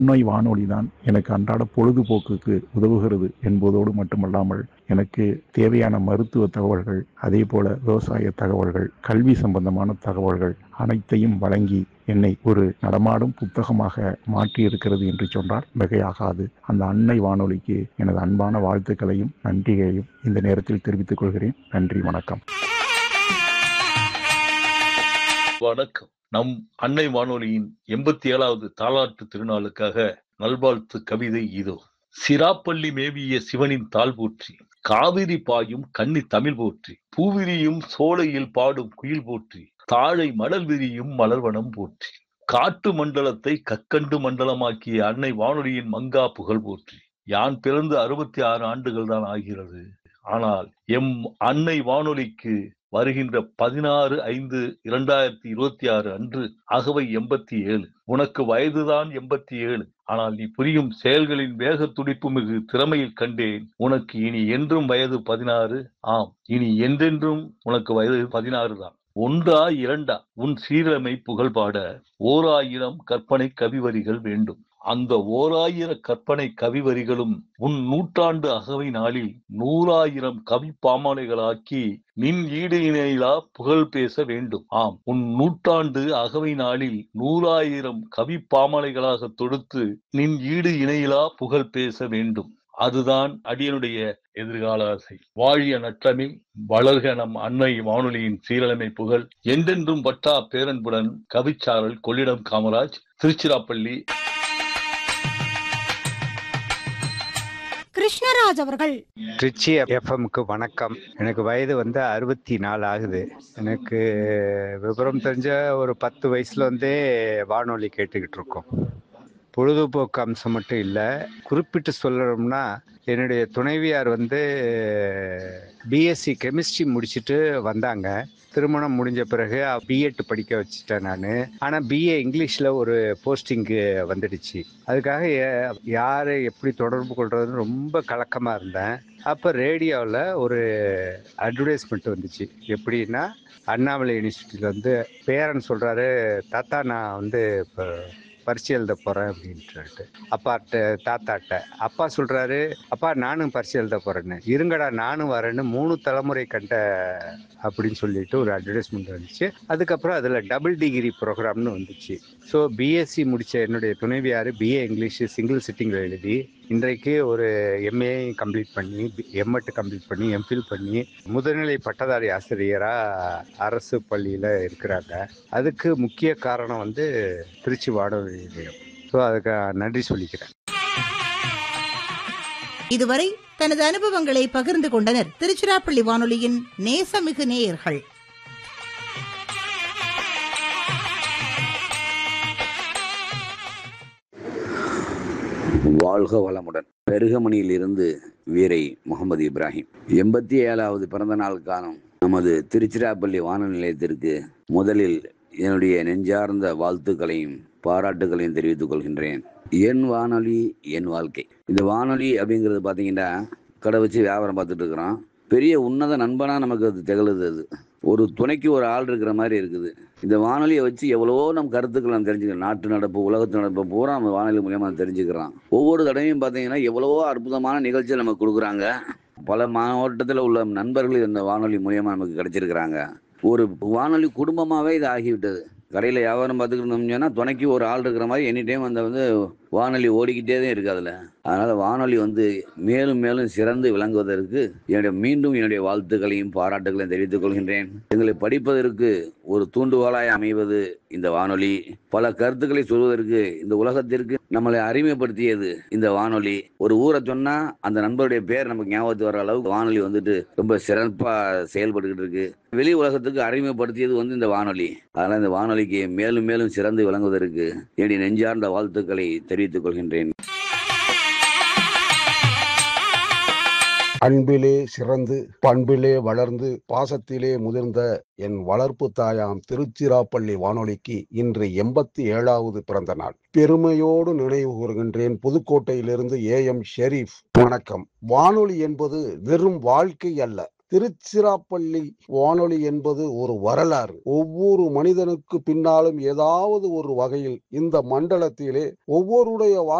நோய் வானொலி தான் எனக்கு அன்றாட பொழுதுபோக்குக்கு உதவுகிறது என்பதோடு மட்டுமல்லாமல் எனக்கு தேவையான மருத்துவ தகவல்கள் அதே போல விவசாய தகவல்கள் கல்வி சம்பந்தமான தகவல்கள் அனைத்தையும் வழங்கி என்னை ஒரு நடமாடும் புத்தகமாக மாற்றி இருக்கிறது என்று சொன்னால் மிகையாகாது அந்த அன்னை வானொலிக்கு எனது அன்பான வாழ்த்துக்களையும் நன்றிகளையும் இந்த நேரத்தில் தெரிவித்துக் கொள்கிறேன் நன்றி வணக்கம் வணக்கம் நம் அன்னை வானொலியின் எண்பத்தி ஏழாவது தாலாட்டு திருநாளுக்காக நல்வாழ்த்து கவிதை இதோ சிராப்பள்ளி மேவிய சிவனின் தாள் போற்றி காவிரி பாயும் கன்னி தமிழ் போற்றி பூவிரியும் சோலையில் பாடும் குயில் போற்றி தாழை மடல் விரியும் மலர்வனம் போற்றி காட்டு மண்டலத்தை கற்கண்டு மண்டலமாக்கிய அன்னை வானொலியின் மங்கா புகழ் போற்றி யான் பிறந்து அறுபத்தி ஆறு ஆண்டுகள் தான் ஆகிறது ஆனால் எம் அன்னை வானொலிக்கு வருகின்ற பதினாறு ஐந்து இரண்டாயிரத்தி இருபத்தி ஆறு அன்று அகவை எண்பத்தி ஏழு உனக்கு வயதுதான் எண்பத்தி ஏழு ஆனால் நீ புரியும் செயல்களின் வேக துடிப்பு மிகு திறமையில் கண்டேன் உனக்கு இனி என்றும் வயது பதினாறு ஆம் இனி என்றென்றும் உனக்கு வயது பதினாறு தான் ஒன்றா இரண்டா உன் சீரமை புகழ்பாட ஓர் ஆயிரம் கற்பனை கவிவரிகள் வேண்டும் அந்த ஓராயிர கற்பனை கவிவரிகளும் உன் நூற்றாண்டு அகவை நாளில் நூறாயிரம் கவி பாமாலைகளாக்கி நின் ஈடு இணையிலா புகழ் பேச வேண்டும் ஆம் உன் நூற்றாண்டு அகவை நாளில் நூறாயிரம் கவி பாமாலைகளாக தொடுத்து நின் ஈடு இணையிலா புகழ் பேச வேண்டும் அதுதான் அடியனுடைய எதிர்கால ஆசை வாழிய நற்றமிழ் வளர்க நம் அன்னை வானொலியின் சீரழமை புகழ் என்றென்றும் வட்டா பேரன்புடன் கவிச்சாரல் கொள்ளிடம் காமராஜ் திருச்சிராப்பள்ளி கிருஷ்ணராஜ் அவர்கள் ட்ரிச்சி எஃப்எம்க்கு வணக்கம் எனக்கு வயது வந்து அறுபத்தி நாலு ஆகுது எனக்கு விவரம் தெரிஞ்ச ஒரு பத்து வயசுல இருந்தே வானொலி கேட்டுக்கிட்டு இருக்கோம் பொழுதுபோக்கு அம்சம் மட்டும் இல்லை குறிப்பிட்டு சொல்லணும்னா என்னுடைய துணைவியார் வந்து பிஎஸ்சி கெமிஸ்ட்ரி முடிச்சுட்டு வந்தாங்க திருமணம் முடிஞ்ச பிறகு பிஎட் படிக்க வச்சுட்டேன் நான் ஆனால் பிஏ இங்கிலீஷில் ஒரு போஸ்டிங்கு வந்துடுச்சு அதுக்காக ய- யாரை எப்படி தொடர்பு கொள்றதுன்னு ரொம்ப கலக்கமாக இருந்தேன் அப்போ ரேடியோவில் ஒரு அட்வர்டைஸ்மெண்ட் வந்துச்சு எப்படின்னா அண்ணாமலை யூனிவர்சிட்டியில் வந்து பேரன் சொல்கிறாரு தாத்தா நான் வந்து இப்போ பரிசு எழுத போகிறேன் அப்படின்ட்டு அப்பாட்ட தாத்தாட்ட அப்பா சொல்கிறாரு அப்பா நானும் பரிசு எழுத போகிறேன்னு இருங்கடா நானும் வரேன்னு மூணு தலைமுறை கண்ட அப்படின்னு சொல்லிட்டு ஒரு அட்வர்டைஸ்மெண்ட் வந்துச்சு அதுக்கப்புறம் அதில் டபுள் டிகிரி ப்ரோக்ராம்னு வந்துச்சு ஸோ பிஎஸ்சி முடித்த என்னுடைய துணைவியார் பிஏ இங்கிலீஷ் சிங்கிள் சிட்டிங்கில் எழுதி இன்றைக்கு ஒரு எம்ஏ கம்ப்ளீட் பண்ணி எம்எட் கம்ப்ளீட் பண்ணி எம்ஃபில் பண்ணி முதுநிலை பட்டதாரி ஆசிரியராக அரசு பள்ளியில் இருக்கிறாங்க அதுக்கு முக்கிய காரணம் வந்து திருச்சி வானொலி நிலையம் ஸோ அதுக்கு நன்றி சொல்லிக்கிறேன் இதுவரை தனது அனுபவங்களை பகிர்ந்து கொண்டனர் திருச்சிராப்பள்ளி வானொலியின் நேசமிகு நேயர்கள் வாழ்க வளமுடன் பெருகமணியிலிருந்து வீரை முகமது இப்ராஹிம் எண்பத்தி ஏழாவது பிறந்த நாள் காணும் நமது திருச்சிராப்பள்ளி வானொலி நிலையத்திற்கு முதலில் என்னுடைய நெஞ்சார்ந்த வாழ்த்துக்களையும் பாராட்டுகளையும் தெரிவித்துக் கொள்கின்றேன் என் வானொலி என் வாழ்க்கை இந்த வானொலி அப்படிங்கிறது பார்த்தீங்கன்னா கடை வச்சு வியாபாரம் பார்த்துட்டு இருக்கிறோம் பெரிய உன்னத நண்பனா நமக்கு அது திகழுது அது ஒரு துணைக்கு ஒரு ஆள் இருக்கிற மாதிரி இருக்குது இந்த வானொலியை வச்சு எவ்வளவோ நம் கருத்துக்களை நம்ம தெரிஞ்சுக்கலாம் நாட்டு நடப்பு உலகத்து நடப்பு பூரா நம்ம வானொலி மூலியமா தெரிஞ்சுக்கிறோம் ஒவ்வொரு தடவையும் பார்த்தீங்கன்னா எவ்வளவோ அற்புதமான நிகழ்ச்சிகள் நமக்கு கொடுக்குறாங்க பல மாவட்டத்தில் உள்ள நண்பர்கள் இந்த வானொலி மூலியமா நமக்கு கிடைச்சிருக்கிறாங்க ஒரு வானொலி குடும்பமாகவே இது ஆகிவிட்டது கடையில் வியாபாரம் பார்த்துக்கிட்டு இருந்தோம்னா துணைக்கு ஒரு ஆள் இருக்கிற மாதிரி எனி டைம் அந்த வந்து வானொலி ஓடிக்கிட்டே தான் இருக்கு அதில் அதனால் வானொலி வந்து மேலும் மேலும் சிறந்து விளங்குவதற்கு என்னுடைய மீண்டும் என்னுடைய வாழ்த்துக்களையும் பாராட்டுகளையும் தெரிவித்துக் கொள்கின்றேன் எங்களை படிப்பதற்கு ஒரு தூண்டுகோலாய் அமைவது இந்த வானொலி பல கருத்துக்களை சொல்வதற்கு இந்த உலகத்திற்கு நம்மளை அறிமுகப்படுத்தியது இந்த வானொலி ஒரு ஊரை சொன்னா அந்த நண்பருடைய பேர் நமக்கு ஞாபகத்துக்கு வர அளவுக்கு வானொலி வந்துட்டு ரொம்ப சிறப்பா செயல்பட்டுக்கிட்டு இருக்கு வெளி உலகத்துக்கு அறிமுகப்படுத்தியது வந்து இந்த வானொலி அதனால இந்த வானொலிக்கு மேலும் மேலும் சிறந்து விளங்குவதற்கு என்னுடைய நெஞ்சார்ந்த வாழ்த்துக்களை தெரிவித்துக் கொள்கின்றேன் அன்பிலே சிறந்து பண்பிலே வளர்ந்து பாசத்திலே முதிர்ந்த என் வளர்ப்பு தாயாம் திருச்சிராப்பள்ளி வானொலிக்கு இன்று எண்பத்தி ஏழாவது பிறந்த நாள் பெருமையோடு நினைவு கூறுகின்றேன் புதுக்கோட்டையிலிருந்து ஏ எம் ஷெரீப் வணக்கம் வானொலி என்பது வெறும் வாழ்க்கை அல்ல திருச்சிராப்பள்ளி வானொலி என்பது ஒரு வரலாறு ஒவ்வொரு மனிதனுக்கு பின்னாலும் ஏதாவது ஒரு வகையில் இந்த மண்டலத்திலே ஒவ்வொருடைய